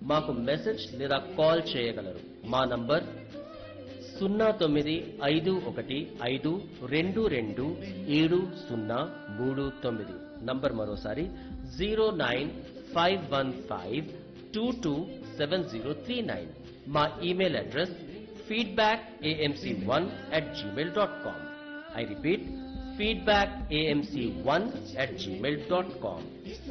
మాకు మెసేజ్ లేదా కాల్ చేయగలరు మా నంబర్ సున్నా తొమ్మిది ఐదు ఒకటి ఐదు రెండు రెండు ఏడు సున్నా మూడు తొమ్మిది నంబర్ మరోసారి zero nine five one five two two seven zero three nine మా email address feedback AMC one at Gmail dot com I repeat feedback AMC one at Gmail dot com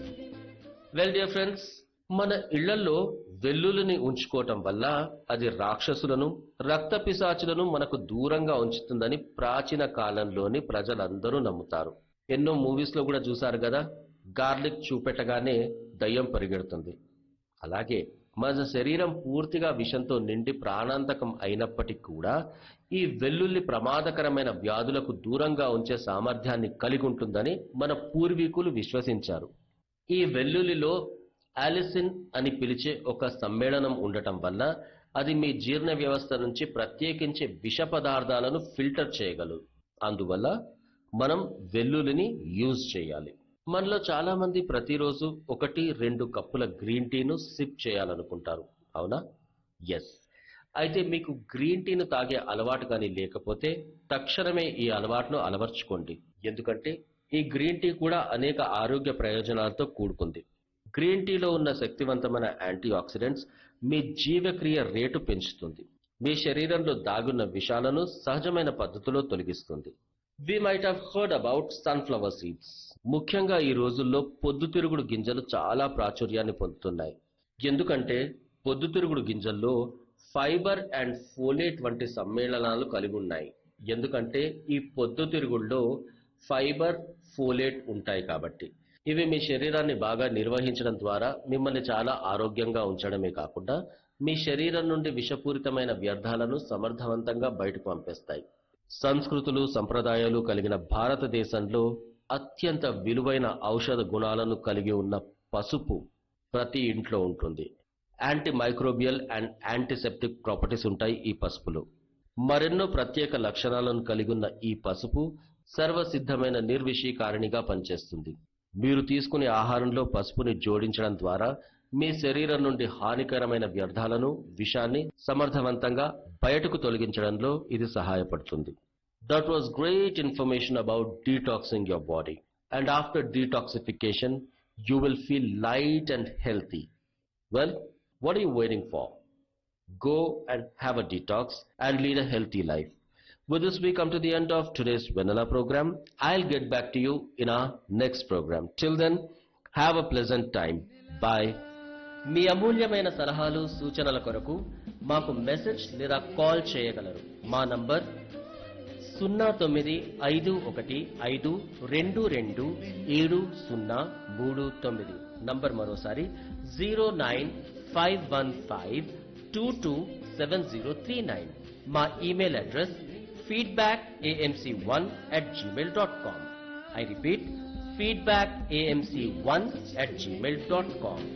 well dear friends మన ఇళ్లలో వెల్లుల్లిని ఉంచుకోవటం వల్ల అది రాక్షసులను రక్త పిశాచులను మనకు దూరంగా ఉంచుతుందని ప్రాచీన కాలంలోని ప్రజలందరూ నమ్ముతారు ఎన్నో మూవీస్ లో కూడా చూసారు కదా గార్లిక్ చూపెట్టగానే దయ్యం పరిగెడుతుంది అలాగే మన శరీరం పూర్తిగా విషంతో నిండి ప్రాణాంతకం అయినప్పటికీ కూడా ఈ వెల్లుల్లి ప్రమాదకరమైన వ్యాధులకు దూరంగా ఉంచే సామర్థ్యాన్ని కలిగి ఉంటుందని మన పూర్వీకులు విశ్వసించారు ఈ వెల్లుల్లిలో ఆలిసిన్ అని పిలిచే ఒక సమ్మేళనం ఉండటం వల్ల అది మీ జీర్ణ వ్యవస్థ నుంచి ప్రత్యేకించే విష పదార్థాలను ఫిల్టర్ చేయగలదు అందువల్ల మనం వెల్లుల్లిని యూజ్ చేయాలి మనలో చాలా మంది ప్రతిరోజు ఒకటి రెండు కప్పుల గ్రీన్ టీను సిప్ చేయాలనుకుంటారు అవునా ఎస్ అయితే మీకు గ్రీన్ టీను తాగే అలవాటు కానీ లేకపోతే తక్షణమే ఈ అలవాటును అలవర్చుకోండి ఎందుకంటే ఈ గ్రీన్ టీ కూడా అనేక ఆరోగ్య ప్రయోజనాలతో కూడుకుంది గ్రీన్ టీలో ఉన్న శక్తివంతమైన యాంటీ ఆక్సిడెంట్స్ మీ జీవక్రియ రేటు పెంచుతుంది మీ శరీరంలో దాగున్న విషాలను సహజమైన పద్ధతిలో తొలగిస్తుంది we might have heard about sunflower seeds ముఖ్యంగా ఈ రోజుల్లో పొద్దుతిరుగుడు గింజలు చాలా ప్రాచుర్యాన్ని పొందుతున్నాయి ఎందుకంటే పొద్దుతిరుగుడు గింజల్లో ఫైబర్ అండ్ ఫోలేట్ వంటి సమ్మేళనాలు కలిగి ఉన్నాయి ఎందుకంటే ఈ పొద్దుతిరుగుల్లో ఫైబర్ ఫోలేట్ ఉంటాయి కాబట్టి ఇవి మీ శరీరాన్ని బాగా నిర్వహించడం ద్వారా మిమ్మల్ని చాలా ఆరోగ్యంగా ఉంచడమే కాకుండా మీ శరీరం నుండి విషపూరితమైన వ్యర్థాలను సమర్థవంతంగా బయటకు పంపేస్తాయి సంస్కృతులు సంప్రదాయాలు కలిగిన భారతదేశంలో అత్యంత విలువైన ఔషధ గుణాలను కలిగి ఉన్న పసుపు ప్రతి ఇంట్లో ఉంటుంది antimicrobial and antiseptic properties ఉంటాయి ఈ పసుపులో మరెన్నో ప్రత్యేక లక్షణాలను కలిగి ఉన్న ఈ పసుపు సర్వసిద్ధమైన నిర్విషీకారిణిగా పనిచేస్తుంది మీరు తీసుకునే ఆహారంలో పసుపుని జోడించడం ద్వారా మీ శరీరం నుండి హానికరమైన వ్యర్థాలను విషాన్ని సమర్థవంతంగా బయటకు తొలగించడంలో ఇది సహాయపడుతుంది that was great information about detoxing your body and after detoxification you will feel light and healthy well what are you waiting for? Go and have a detox and lead a healthy life. With this, we come to the end of today's Vanilla program. I'll get back to you in our next program. Till then, have a pleasant time. Bye. మీ అమూల్యమైన సలహాలు సూచనల కొరకు మాకు message లేదా call చేయగలరు మా number సున్నా తొమ్మిది ఐదు ఒకటి ఐదు రెండు రెండు ఏడు సున్నా మూడు తొమ్మిది నంబర్ మరోసారి zero nine five one five two two seven zero three nine మా email address feedback AMC one at Gmail dot com I repeat feedback AMC one at Gmail dot com